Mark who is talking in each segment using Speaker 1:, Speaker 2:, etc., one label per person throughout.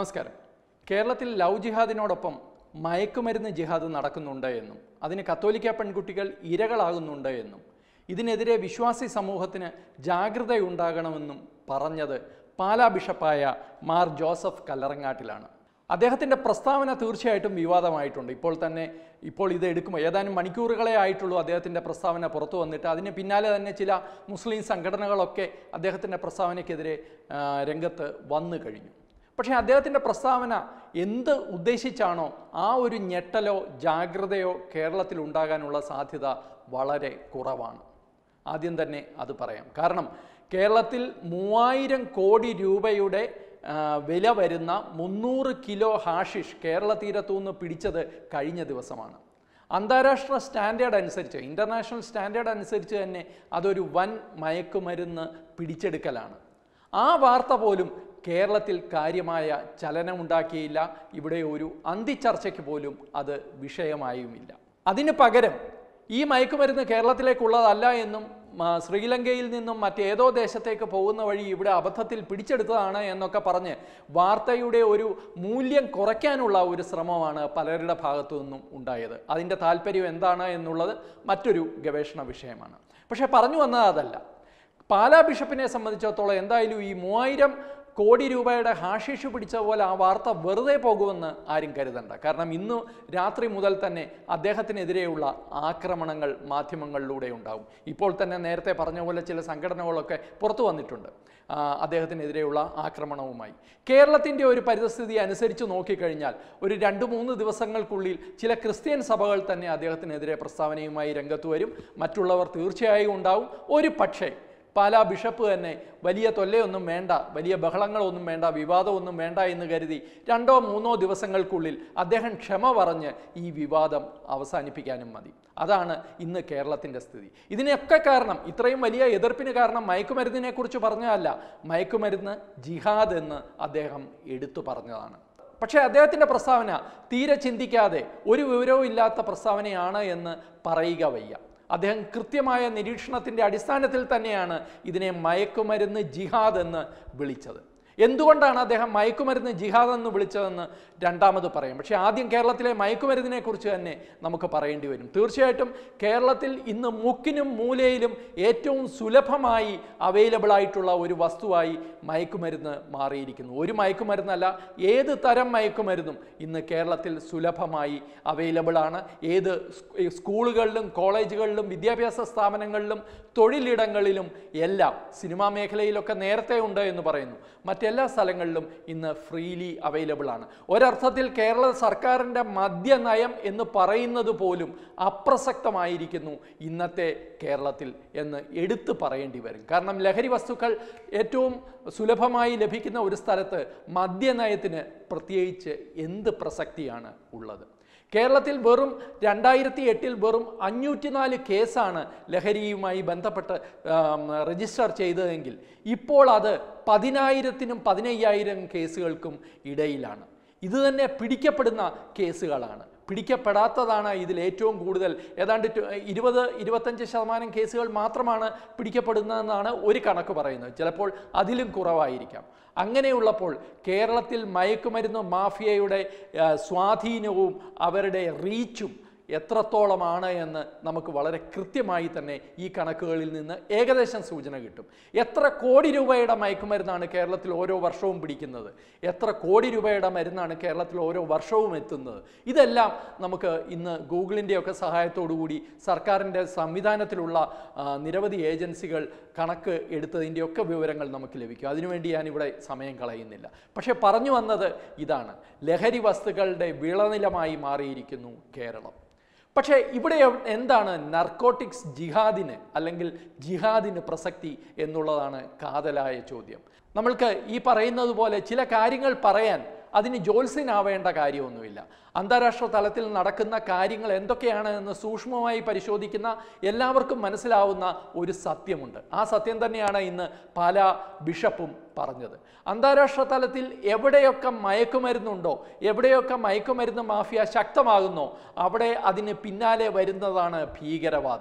Speaker 1: നമസ്കാരം കേരളത്തിൽ ലവ് ജിഹാദിനോടൊപ്പം മയക്കുമരുന്ന് ജിഹാദ് നടക്കുന്നുണ്ട് എന്നും അതിന് കത്തോലിക്ക പെൺകുട്ടികൾ ഇരകളാകുന്നുണ്ട് എന്നും ഇതിനെതിരെ വിശ്വാസി സമൂഹത്തിന് ജാഗ്രതയുണ്ടാകണമെന്നും പറഞ്ഞത് പാലാ ബിഷപ്പായ മാർ ജോസഫ് കല്ലറങ്ങാട്ടിലാണ് അദ്ദേഹത്തിൻ്റെ പ്രസ്താവന തീർച്ചയായിട്ടും വിവാദമായിട്ടുണ്ട് ഇപ്പോൾ തന്നെ ഇപ്പോൾ ഇത് എടുക്കുമ്പോൾ ഏതാനും മണിക്കൂറുകളെ ആയിട്ടുള്ളൂ അദ്ദേഹത്തിൻ്റെ പ്രസ്താവന പുറത്തു വന്നിട്ട് അതിന് പിന്നാലെ തന്നെ ചില മുസ്ലിം സംഘടനകളൊക്കെ അദ്ദേഹത്തിൻ്റെ പ്രസ്താവനയ്ക്കെതിരെ ആ, രംഗത്ത് വന്നു കഴിഞ്ഞു പക്ഷേ അദ്ദേഹത്തിൻ്റെ പ്രസ്താവന എന്ത് ഉദ്ദേശിച്ചാണോ ആ ഒരു ഞെട്ടലോ ജാഗ്രതയോ കേരളത്തിൽ ഉണ്ടാകാനുള്ള സാധ്യത വളരെ കുറവാണ് ആദ്യം തന്നെ അത് പറയാം കാരണം കേരളത്തിൽ മൂവായിരം കോടി രൂപയുടെ ആ, വില വരുന്ന മുന്നൂറ് കിലോ ഹാഷിഷ് കേരള തീരത്തുനിന്ന് പിടിച്ചത് കഴിഞ്ഞ ദിവസമാണ് അന്താരാഷ്ട്ര സ്റ്റാൻഡേർഡ് അനുസരിച്ച് ഇൻ്റർനാഷണൽ സ്റ്റാൻഡേർഡ് അനുസരിച്ച് തന്നെ അതൊരു വൻ മയക്കുമരുന്ന് പിടിച്ചെടുക്കലാണ് ആ വാർത്ത പോലും കേരളത്തിൽ കാര്യമായ ചലനമുണ്ടാക്കിയില്ല ഇവിടെ ഒരു അന്തിച്ചർച്ചയ്ക്ക് പോലും അത് വിഷയമായുമില്ല അതിന് പകരം ഈ മയക്കുമരുന്ന് കേരളത്തിലേക്കുള്ളതല്ല എന്നും ആ, ശ്രീലങ്കയിൽ നിന്നും മറ്റേതോ ദേശത്തേക്ക് പോകുന്ന വഴി ഇവിടെ അബദ്ധത്തിൽ പിടിച്ചെടുത്തതാണ് എന്നൊക്കെ പറഞ്ഞ് വാർത്തയുടെ ഒരു മൂല്യം കുറയ്ക്കാനുള്ള ഒരു ശ്രമമാണ് പലരുടെ ഭാഗത്തു നിന്നും ഉണ്ടായത് അതിൻ്റെ താല്പര്യം എന്താണ് എന്നുള്ളത് മറ്റൊരു ഗവേഷണ വിഷയമാണ് പക്ഷേ പറഞ്ഞു വന്നത് അതല്ല പാലാ ബിഷപ്പിനെ സംബന്ധിച്ചിടത്തോളം എന്തായാലും ഈ മൂവായിരം കോടി രൂപയുടെ ഹാഷിഷ് പിടിച്ച പോലെ ആ വാർത്ത വെറുതെ പോകുമെന്ന് ആരും കരുതണ്ട കാരണം ഇന്ന് രാത്രി മുതൽ തന്നെ അദ്ദേഹത്തിനെതിരെയുള്ള ആക്രമണങ്ങൾ മാധ്യമങ്ങളിലൂടെ ഉണ്ടാവും ഇപ്പോൾ തന്നെ നേരത്തെ പറഞ്ഞ പോലെ ചില സംഘടനകളൊക്കെ പുറത്തു വന്നിട്ടുണ്ട് ആ, അദ്ദേഹത്തിനെതിരെയുള്ള ആക്രമണവുമായി കേരളത്തിൻ്റെ ഒരു പരിസ്ഥിതി അനുസരിച്ച് നോക്കിക്കഴിഞ്ഞാൽ ഒരു രണ്ട് മൂന്ന് ദിവസങ്ങൾക്കുള്ളിൽ ചില ക്രിസ്ത്യൻ സഭകൾ തന്നെ അദ്ദേഹത്തിനെതിരെ പ്രസ്താവനയുമായി രംഗത്ത് വരും മറ്റുള്ളവർ തീർച്ചയായും ഉണ്ടാവും ഒരു പക്ഷേ പാലാ ബിഷപ്പ് തന്നെ വലിയ തൊല്ലയൊന്നും വേണ്ട വലിയ ബഹളങ്ങളൊന്നും വേണ്ട വിവാദമൊന്നും വേണ്ട എന്ന് കരുതി രണ്ടോ മൂന്നോ ദിവസങ്ങൾക്കുള്ളിൽ അദ്ദേഹം ക്ഷമ പറഞ്ഞ് ഈ വിവാദം അവസാനിപ്പിക്കാനും മതി അതാണ് ഇന്ന് കേരളത്തിൻ്റെ സ്ഥിതി ഇതിനൊക്കെ കാരണം ഇത്രയും വലിയ എതിർപ്പിന് കാരണം മയക്കുമരുന്നിനെ കുറിച്ച് പറഞ്ഞതല്ല മയക്കുമരുന്ന് ജിഹാദ് എന്ന് അദ്ദേഹം എടുത്തു പറഞ്ഞതാണ് പക്ഷേ അദ്ദേഹത്തിൻ്റെ പ്രസ്താവന തീരെ ചിന്തിക്കാതെ ഒരു വിവരവും ഇല്ലാത്ത പ്രസ്താവനയാണ് എന്ന് പറയുക വയ്യ അദ്ദേഹം കൃത്യമായ നിരീക്ഷണത്തിൻ്റെ അടിസ്ഥാനത്തിൽ തന്നെയാണ് ഇതിനെ മയക്കുമരുന്ന് ജിഹാദ് എന്ന് വിളിച്ചത് എന്തുകൊണ്ടാണ് അദ്ദേഹം മയക്കുമരുന്ന് ജിഹാദ് എന്ന് വിളിച്ചതെന്ന് രണ്ടാമത് പറയും പക്ഷേ ആദ്യം കേരളത്തിലെ മയക്കുമരുന്നിനെ കുറിച്ച് തന്നെ നമുക്ക് പറയേണ്ടി വരും തീർച്ചയായിട്ടും കേരളത്തിൽ ഇന്ന് മുക്കിനും മൂലയിലും ഏറ്റവും സുലഭമായി അവൈലബിൾ ആയിട്ടുള്ള ഒരു വസ്തുവായി മയക്കുമരുന്ന് മാറിയിരിക്കുന്നു ഒരു മയക്കുമരുന്നല്ല ഏത് തരം മയക്കുമരുന്നും ഇന്ന് കേരളത്തിൽ സുലഭമായി അവൈലബിൾ ആണ് ഏത് സ്- സ്കൂളുകളിലും കോളേജുകളിലും വിദ്യാഭ്യാസ സ്ഥാപനങ്ങളിലും തൊഴിലിടങ്ങളിലും എല്ലാം സിനിമാ മേഖലയിലൊക്കെ നേരത്തെ ഉണ്ട് എന്ന് പറയുന്നു മറ്റെല്ലാ സ്ഥലങ്ങളിലും ഇന്ന് ഫ്രീലി അവൈലബിൾ ആണ് ഒരർത്ഥത്തിൽ കേരള സർക്കാരിൻ്റെ മദ്യനയം എന്ന് പറയുന്നത് പോലും അപ്രസക്തമായിരിക്കുന്നു ഇന്നത്തെ കേരളത്തിൽ എന്ന് എടുത്തു പറയേണ്ടി വരും കാരണം ലഹരി വസ്തുക്കൾ ഏറ്റവും സുലഭമായി ലഭിക്കുന്ന ഒരു സ്ഥലത്ത് മദ്യനയത്തിന് പ്രത്യേകിച്ച് എന്ത് പ്രസക്തിയാണ് ഉള്ളത് കേരളത്തിൽ വെറും രണ്ടായിരത്തി എട്ടിൽ വെറും അഞ്ഞൂറ്റിനാല് കേസാണ് ലഹരിയുമായി ബന്ധപ്പെട്ട് ആം, രജിസ്റ്റർ ചെയ്തതെങ്കിൽ ഇപ്പോൾ അത് പതിനായിരത്തിനും പതിനയ്യായിരം കേസുകൾക്കും ഇടയിലാണ് ഇത് തന്നെ പിടിക്കപ്പെടുന്ന കേസുകളാണ് പിടിക്കപ്പെടാത്തതാണ് ഇതിൽ ഏറ്റവും കൂടുതൽ ഏതാണ്ട് ടു- ഇരുപത് ഇരുപത്തഞ്ച് ശതമാനം കേസുകൾ മാത്രമാണ് പിടിക്കപ്പെടുന്നതെന്നാണ് ഒരു കണക്ക് പറയുന്നത് ചിലപ്പോൾ അതിലും കുറവായിരിക്കാം അങ്ങനെയുള്ളപ്പോൾ കേരളത്തിൽ മയക്കുമരുന്ന് മാഫിയയുടെ ആ, സ്വാധീനവും അവരുടെ റീച്ചും എത്രത്തോളമാണ് എന്ന് നമുക്ക് വളരെ കൃത്യമായി തന്നെ ഈ കണക്കുകളിൽ നിന്ന് ഏകദേശം സൂചന കിട്ടും എത്ര കോടി രൂപയുടെ മയക്കുമരുന്നാണ് കേരളത്തിൽ ഓരോ വർഷവും പിടിക്കുന്നത് എത്ര കോടി രൂപയുടെ മരുന്നാണ് കേരളത്തിൽ ഓരോ വർഷവും എത്തുന്നത് ഇതെല്ലാം നമുക്ക് ഇന്ന് ഗൂഗിളിൻ്റെയൊക്കെ സഹായത്തോടു കൂടി സർക്കാരിൻ്റെ സംവിധാനത്തിലുള്ള ആ, നിരവധി ഏജൻസികൾ കണക്ക് എടുത്തതിൻ്റെയൊക്കെ വിവരങ്ങൾ നമുക്ക് ലഭിക്കും അതിനുവേണ്ടി ഞാനിവിടെ സമയം കളയുന്നില്ല പക്ഷേ പറഞ്ഞു വന്നത് ഇതാണ് ലഹരി വസ്തുക്കളുടെ വിളനിലമായി മാറിയിരിക്കുന്നു കേരളം പക്ഷേ ഇവിടെ എവ്- എന്താണ് നർക്കോട്ടിക്സ് ജിഹാദിന് അല്ലെങ്കിൽ ജിഹാദിന് പ്രസക്തി എന്നുള്ളതാണ് കാതലായ ചോദ്യം നമ്മൾക്ക് ഈ പറയുന്നത് പോലെ ചില കാര്യങ്ങൾ പറയാൻ അതിന് ജോത്സ്യനാവേണ്ട കാര്യമൊന്നുമില്ല അന്താരാഷ്ട്ര തലത്തിൽ നടക്കുന്ന കാര്യങ്ങൾ എന്തൊക്കെയാണ് എന്ന് സൂക്ഷ്മമായി പരിശോധിക്കുന്ന എല്ലാവർക്കും മനസ്സിലാവുന്ന ഒരു സത്യമുണ്ട് ആ സത്യം തന്നെയാണ് ഇന്ന് പല ബിഷപ്പും പറഞ്ഞത് അന്താരാഷ്ട്ര തലത്തിൽ എവിടെയൊക്കെ മയക്കുമരുന്നുണ്ടോ എവിടെയൊക്കെ മയക്കുമരുന്ന് മാഫിയ ശക്തമാകുന്നോ അവിടെ അതിന് പിന്നാലെ വരുന്നതാണ് ഭീകരവാദം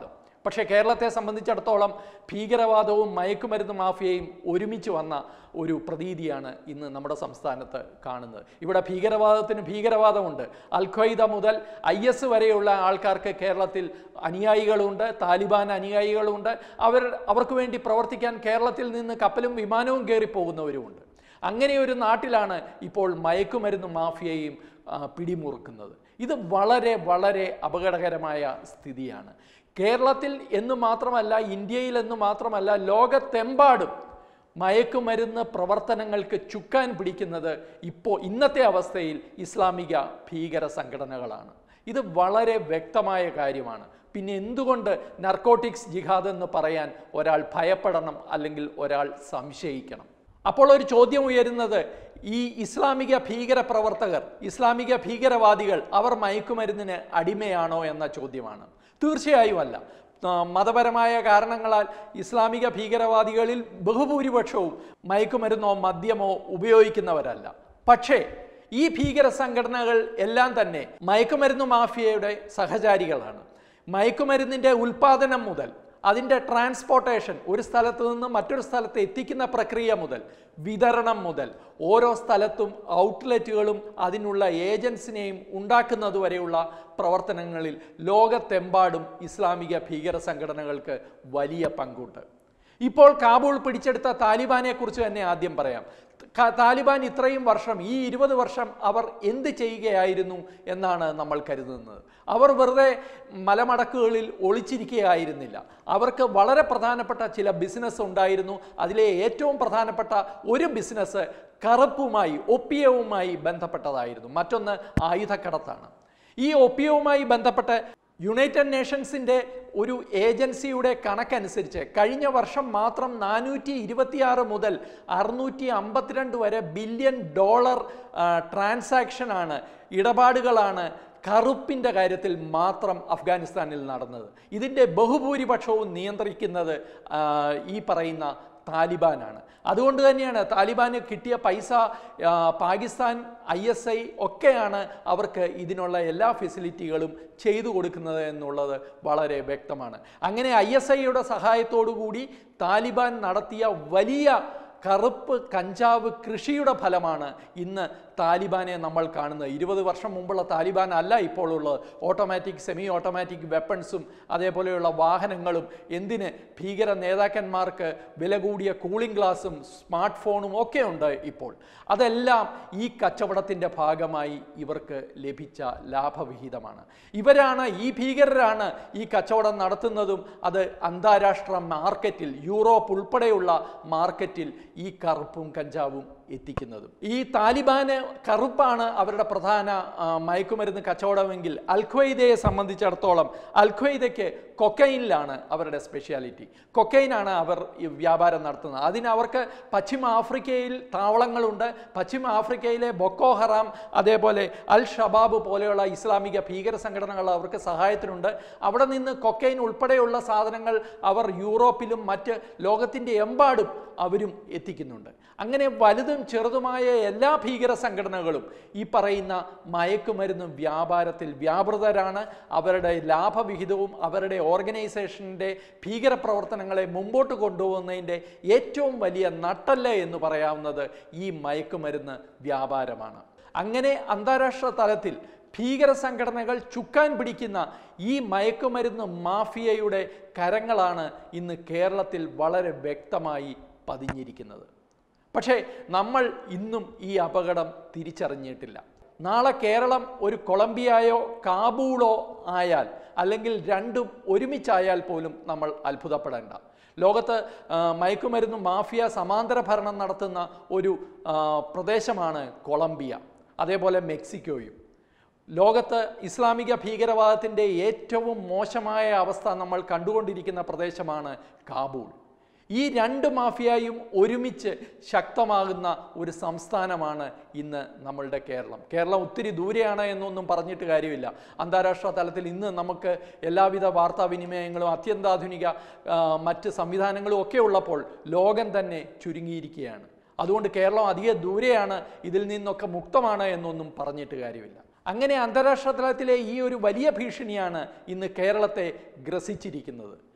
Speaker 1: പക്ഷേ കേരളത്തെ സംബന്ധിച്ചിടത്തോളം ഭീകരവാദവും മയക്കുമരുന്ന് മാഫിയയും ഒരുമിച്ച് വന്ന ഒരു പ്രതീതിയാണ് ഇന്ന് നമ്മുടെ സംസ്ഥാനത്ത് കാണുന്നത് ഇവിടെ ഭീകരവാദത്തിന് ഭീകരവാദമുണ്ട് അൽ ഖ്വയ്ദ മുതൽ ഐ എസ് വരെയുള്ള ആൾക്കാർക്ക് കേരളത്തിൽ അനുയായികളുണ്ട് താലിബാൻ അനുയായികളുണ്ട് അവർ അവർക്ക് വേണ്ടി പ്രവർത്തിക്കാൻ കേരളത്തിൽ നിന്ന് കപ്പലും വിമാനവും കയറി പോകുന്നവരുമുണ്ട് അങ്ങനെ ഒരു നാട്ടിലാണ് ഇപ്പോൾ മയക്കുമരുന്ന് മാഫിയയും ആ, പിടിമുറുക്കുന്നത് ഇത് വളരെ വളരെ അപകടകരമായ സ്ഥിതിയാണ് കേരളത്തിൽ എന്ന് മാത്രമല്ല ഇന്ത്യയിൽ എന്ന് മാത്രമല്ല ലോകത്തെമ്പാടും മയക്കുമരുന്ന് പ്രവർത്തനങ്ങൾക്ക് ചുക്കാൻ പിടിക്കുന്നത് ഇപ്പോൾ ഇന്നത്തെ അവസ്ഥയിൽ ഇസ്ലാമിക ഭീകര സംഘടനകളാണ് ഇത് വളരെ വ്യക്തമായ കാര്യമാണ് പിന്നെ എന്തുകൊണ്ട് നർക്കോട്ടിക്സ് ജിഹാദ് എന്ന് പറയാൻ ഒരാൾ ഭയപ്പെടണം അല്ലെങ്കിൽ ഒരാൾ സംശയിക്കണം അപ്പോൾ ഒരു ചോദ്യം ഉയരുന്നത് ഈ ഇസ്ലാമിക ഭീകര പ്രവർത്തകർ ഇസ്ലാമിക ഭീകരവാദികൾ അവർ മയക്കുമരുന്നിന് അടിമയാണോ എന്ന ചോദ്യമാണ് തീർച്ചയായും അല്ല ആ, മതപരമായ കാരണങ്ങളാൽ ഇസ്ലാമിക ഭീകരവാദികളിൽ ബഹുഭൂരിപക്ഷവും മയക്കുമരുന്നോ മദ്യമോ ഉപയോഗിക്കുന്നവരല്ല പക്ഷേ ഈ ഭീകര സംഘടനകൾ എല്ലാം തന്നെ മയക്കുമരുന്ന് മാഫിയയുടെ സഹചാരികളാണ് മയക്കുമരുന്നിൻ്റെ ഉൽപാദനം മുതൽ അതിൻ്റെ ട്രാൻസ്പോർട്ടേഷൻ ഒരു സ്ഥലത്ത് നിന്ന് മറ്റൊരു സ്ഥലത്ത് എത്തിക്കുന്ന പ്രക്രിയ മുതൽ വിതരണം മുതൽ ഓരോ സ്ഥലത്തും ഔട്ട്ലെറ്റുകളും അതിനുള്ള ഏജൻസിനെയും ഉണ്ടാക്കുന്നതുവരെയുള്ള പ്രവർത്തനങ്ങളിൽ ലോകത്തെമ്പാടും ഇസ്ലാമിക ഭീകര സംഘടനകൾക്ക് വലിയ പങ്കുണ്ട് ഇപ്പോൾ കാബൂൾ പിടിച്ചെടുത്ത താലിബാനെ കുറിച്ച് തന്നെ ആദ്യം പറയാം ക- താലിബാൻ ഇത്രയും വർഷം ഈ ഇരുപത് വർഷം അവർ എന്ത് ചെയ്യുകയായിരുന്നു എന്നാണ് നമ്മൾ കരുതുന്നത് അവർ വെറുതെ മലമടക്കുകളിൽ ഒളിച്ചിരിക്കുകയായിരുന്നില്ല അവർക്ക് വളരെ പ്രധാനപ്പെട്ട ചില ബിസിനസ് ഉണ്ടായിരുന്നു അതിലെ ഏറ്റവും പ്രധാനപ്പെട്ട ഒരു ബിസിനസ് കറുപ്പുമായി ഒപ്പിയവുമായി ബന്ധപ്പെട്ടതായിരുന്നു മറ്റൊന്ന് ആയുധക്കടത്താണ് ഈ ഒപ്പിയവുമായി ബന്ധപ്പെട്ട് യുണൈറ്റഡ് നേഷൻസിൻ്റെ ഒരു ഏജൻസിയുടെ കണക്കനുസരിച്ച് കഴിഞ്ഞ വർഷം മാത്രം നാനൂറ്റി ഇരുപത്തിയാറ് മുതൽ അറുന്നൂറ്റി അമ്പത്തിരണ്ട് വരെ ബില്യൺ ഡോളർ ട്രാൻസാക്ഷനാണ് ഇടപാടുകളാണ് കറുപ്പിൻ്റെ കാര്യത്തിൽ മാത്രം അഫ്ഗാനിസ്ഥാനിൽ നടന്നത് ഇതിൻ്റെ ബഹുഭൂരിപക്ഷവും നിയന്ത്രിക്കുന്നത് ആ, ഈ പറയുന്ന താലിബാനാണ് അതുകൊണ്ട് തന്നെയാണ് താലിബാന് കിട്ടിയ പൈസ ആ, പാകിസ്ഥാൻ ഐ എസ് ഐ ഒക്കെയാണ് അവർക്ക് ഇതിനുള്ള എല്ലാ ഫെസിലിറ്റികളും ചെയ്തു കൊടുക്കുന്നത് എന്നുള്ളത് വളരെ വ്യക്തമാണ് അങ്ങനെ ഐ എസ് ഐയുടെ സഹായത്തോടുകൂടി താലിബാൻ നടത്തിയ വലിയ കറുപ്പ് കഞ്ചാവ് കൃഷിയുടെ ഫലമാണ് ഇന്ന് താലിബാനെ നമ്മൾ കാണുന്നത് ഇരുപത് വർഷം മുമ്പുള്ള താലിബാൻ അല്ല ഇപ്പോൾ ഉള്ളത് ഓട്ടോമാറ്റിക് സെമി ഓട്ടോമാറ്റിക് വെപ്പൺസും അതേപോലെയുള്ള വാഹനങ്ങളും എന്തിന് ഭീകര നേതാക്കന്മാർക്ക് വില കൂടിയ കൂളിംഗ് ഗ്ലാസും സ്മാർട്ട് ഫോണും ഒക്കെ ഉണ്ട് ഇപ്പോൾ അതെല്ലാം ഈ കച്ചവടത്തിൻ്റെ ഭാഗമായി ഇവർക്ക് ലഭിച്ച ലാഭവിഹിതമാണ് ഇവരാണ് ഈ ഭീകരരാണ് ഈ കച്ചവടം നടത്തുന്നതും അത് അന്താരാഷ്ട്ര മാർക്കറ്റിൽ യൂറോപ്പ് ഉൾപ്പെടെയുള്ള മാർക്കറ്റിൽ ഈ കറുപ്പും കഞ്ചാവും എത്തിക്കുന്നതും ഈ താലിബാന് കറുപ്പാണ് അവരുടെ പ്രധാന ആ, മയക്കുമരുന്ന് കച്ചവടമെങ്കിൽ അൽഖ്വയ്ദയെ സംബന്ധിച്ചിടത്തോളം അൽഖ്വയ്ദയ്ക്ക് കൊക്കൈനിലാണ് അവരുടെ സ്പെഷ്യാലിറ്റി കൊക്കൈനാണ് അവർ ഈ വ്യാപാരം നടത്തുന്നത് അതിന് അവർക്ക് പശ്ചിമ ആഫ്രിക്കയിൽ താവളങ്ങളുണ്ട് പശ്ചിമ ആഫ്രിക്കയിലെ ബൊക്കോ ഹറാം അതേപോലെ അൽ ഷബാബ് പോലെയുള്ള ഇസ്ലാമിക ഭീകര സംഘടനകൾ അവർക്ക് സഹായത്തിനുണ്ട് അവിടെ നിന്ന് കൊക്കൈൻ ഉൾപ്പെടെയുള്ള സാധനങ്ങൾ അവർ യൂറോപ്പിലും മറ്റ് ലോകത്തിൻ്റെ എമ്പാടും അവരും എത്തിക്കുന്നുണ്ട് അങ്ങനെ വലുതും ചെറുതുമായ എല്ലാ ഭീകര സംഘടനകളും ഈ പറയുന്ന മയക്കുമരുന്ന് വ്യാപാരത്തിൽ വ്യാപൃതരാണ് അവരുടെ ലാഭവിഹിതവും അവരുടെ ഓർഗനൈസേഷൻ്റെ ഭീകര പ്രവർത്തനങ്ങളെ മുമ്പോട്ട് കൊണ്ടുപോകുന്നതിൻ്റെ ഏറ്റവും വലിയ നട്ടല്ല എന്ന് പറയാവുന്നത് ഈ മയക്കുമരുന്ന് വ്യാപാരമാണ് അങ്ങനെ അന്താരാഷ്ട്ര തലത്തിൽ ഭീകര സംഘടനകൾ ചുക്കാൻ പിടിക്കുന്ന ഈ മയക്കുമരുന്ന് മാഫിയയുടെ കരങ്ങളാണ് ഇന്ന് കേരളത്തിൽ വളരെ വ്യക്തമായി പതിഞ്ഞിരിക്കുന്നത് പക്ഷേ നമ്മൾ ഇന്നും ഈ അപകടം തിരിച്ചറിഞ്ഞിട്ടില്ല നാളെ കേരളം ഒരു കൊളംബിയയോ കാബൂളോ ആയാൽ അല്ലെങ്കിൽ രണ്ടും ഒരുമിച്ചായാൽ പോലും നമ്മൾ അത്ഭുതപ്പെടേണ്ട ലോകത്ത് ആ, മയക്കുമരുന്ന് മാഫിയ സമാന്തര ഭരണം നടത്തുന്ന ഒരു ആ, പ്രദേശമാണ് കൊളംബിയ അതേപോലെ മെക്സിക്കോയും ലോകത്ത് ഇസ്ലാമിക ഭീകരവാദത്തിൻ്റെ ഏറ്റവും മോശമായ അവസ്ഥ നമ്മൾ കണ്ടുകൊണ്ടിരിക്കുന്ന പ്രദേശമാണ് കാബൂൾ ഈ രണ്ട് മാഫിയയും ഒരുമിച്ച് ശക്തമാകുന്ന ഒരു സംസ്ഥാനമാണ് ഇന്ന് നമ്മളുടെ കേരളം കേരളം ഒത്തിരി ദൂരെയാണ് എന്നൊന്നും പറഞ്ഞിട്ട് കാര്യമില്ല അന്താരാഷ്ട്ര തലത്തിൽ ഇന്ന് നമുക്ക് എല്ലാവിധ വാർത്താവിനിമയങ്ങളും അത്യന്താധുനിക ആ, മറ്റ് സംവിധാനങ്ങളും ഒക്കെ ഉള്ളപ്പോൾ ലോകം തന്നെ ചുരുങ്ങിയിരിക്കുകയാണ് അതുകൊണ്ട് കേരളം അധിക ദൂരെയാണ് ഇതിൽ നിന്നൊക്കെ മുക്തമാണ് എന്നൊന്നും പറഞ്ഞിട്ട് കാര്യമില്ല അങ്ങനെ അന്താരാഷ്ട്ര തലത്തിലെ ഈ ഒരു വലിയ ഭീഷണിയാണ് ഇന്ന് കേരളത്തെ ഗ്രസിച്ചിരിക്കുന്നത്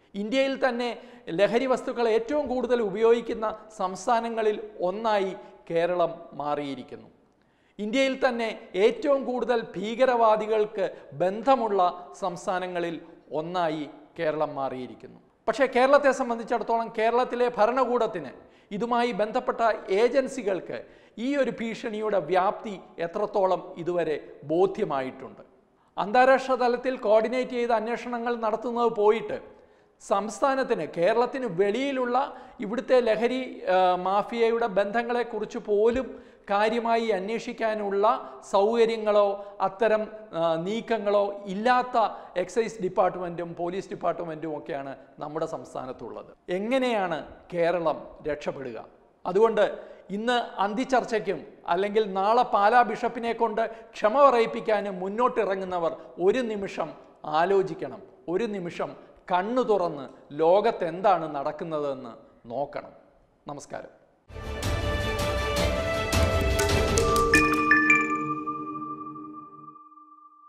Speaker 1: ഇന്ത്യയിൽ തന്നെ ലഹരി വസ്തുക്കൾ ഏറ്റവും കൂടുതൽ ഉപയോഗിക്കുന്ന സംസ്ഥാനങ്ങളിൽ ഒന്നായി കേരളം മാറിയിരിക്കുന്നു ഇന്ത്യയിൽ തന്നെ ഏറ്റവും കൂടുതൽ ഭീകരവാദികൾക്ക് ബന്ധമുള്ള സംസ്ഥാനങ്ങളിൽ ഒന്നായി കേരളം മാറിയിരിക്കുന്നു പക്ഷേ കേരളത്തെ സംബന്ധിച്ചിടത്തോളം കേരളത്തിലെ ഭരണകൂടത്തിന് ഇതുമായി ബന്ധപ്പെട്ട ഏജൻസികൾക്ക് ഈ ഒരു ഭീഷണിയുടെ വ്യാപ്തി എത്രത്തോളം ഇതുവരെ ബോധ്യമായിട്ടുണ്ട് അന്താരാഷ്ട്ര തലത്തിൽ കോർഡിനേറ്റ് ചെയ്ത അന്വേഷണങ്ങൾ നടത്തുന്നത് പോയിട്ട് സംസ്ഥാനത്തിന് കേരളത്തിന് വെളിയിലുള്ള ഇവിടുത്തെ ലഹരി ആ, മാഫിയയുടെ ബന്ധങ്ങളെക്കുറിച്ച് പോലും കാര്യമായി അന്വേഷിക്കാനുള്ള സൗകര്യങ്ങളോ അത്തരം ആ, നീക്കങ്ങളോ ഇല്ലാത്ത എക്സൈസ് ഡിപ്പാർട്ട്മെൻറ്റും പോലീസ് ഡിപ്പാർട്ട്മെൻറ്റും ഒക്കെയാണ് നമ്മുടെ സംസ്ഥാനത്തുള്ളത് എങ്ങനെയാണ് കേരളം രക്ഷപ്പെടുക അതുകൊണ്ട് ഇന്ന് അന്തിച്ചർച്ചയ്ക്കും അല്ലെങ്കിൽ നാളെ പാലാ ബിഷപ്പിനെ കൊണ്ട് ക്ഷമ പറയിപ്പിക്കാനും മുന്നോട്ടിറങ്ങുന്നവർ ഒരു നിമിഷം ആലോചിക്കണം ഒരു നിമിഷം കണ്ണു തുറന്ന് ലോകത്തെന്താണ് നടക്കുന്നതെന്ന് നോക്കണം നമസ്കാരം